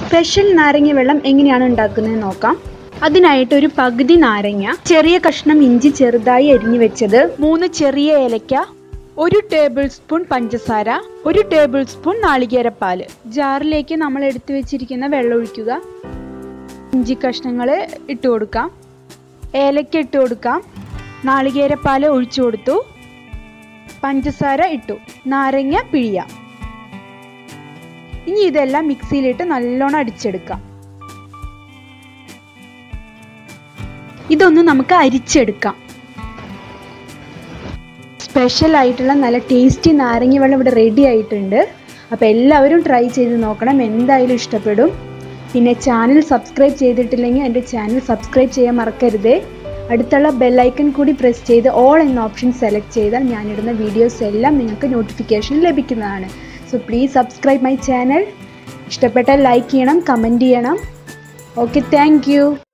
special നാരങ്ങ വെള്ളം എങ്ങനെയാണ് ഉണ്ടാക്കുന്നത് നോക്കാം അതിനായിട്ട് ഒരു പകുതി നാരങ്ങ ചെറിയ കഷ്ണം ഇഞ്ചി ചെറുതായി അരിഞ്ഞു വെച്ചത് മൂന്ന് ചെറിയ ഏലക്ക ഒരു ടേബിൾ സ്പൂൺ പഞ്ചസാര ഒരു ടേബിൾ സ്പൂൺ നാളികേരപ്പാല് ജാറിലേക്ക് നമ്മൾ എടുത്തു വെച്ചിരിക്കുന്ന വെള്ളം ഒഴിക്കുക ഇഞ്ചി കഷ്ണങ്ങൾ ഇട്ട് കൊടുക്കാം ഏലക്ക ഇട്ട് കൊടുക്കാം നാളികേരപ്പാല് ഒഴിച്ചു കൊടുത്തു പഞ്ചസാര ഇട്ടു നാരങ്ങ പിഴിയാം ഇനി ഇതെല്ലാം മിക്സിയിലിട്ട് നല്ലോണം അടിച്ചെടുക്കാം ഇതൊന്ന് നമുക്ക് അരിച്ചെടുക്കാം സ്പെഷ്യൽ ആയിട്ടുള്ള നല്ല ടേസ്റ്റി നാരങ്ങ വെള്ളം ഇവിടെ റെഡി ആയിട്ടുണ്ട് അപ്പോൾ എല്ലാവരും ട്രൈ ചെയ്ത് നോക്കണം എന്തായാലും ഇഷ്ടപ്പെടും പിന്നെ ചാനൽ സബ്സ്ക്രൈബ് ചെയ്തിട്ടില്ലെങ്കിൽ എൻ്റെ ചാനൽ സബ്സ്ക്രൈബ് ചെയ്യാൻ മറക്കരുതേ അടുത്തുള്ള ബെല്ലൈക്കൺ കൂടി പ്രസ് ചെയ്ത് ഓൾ എന്ന ഓപ്ഷൻ സെലക്ട് ചെയ്താൽ ഞാനിടുന്ന വീഡിയോസ് എല്ലാം നിങ്ങൾക്ക് നോട്ടിഫിക്കേഷൻ ലഭിക്കുന്നതാണ് so please subscribe my channel ഇഷ്ടപ്പെട്ടാൽ ലൈക്ക് ചെയ്യണം കമൻറ്റ് ചെയ്യണം ഓക്കെ താങ്ക്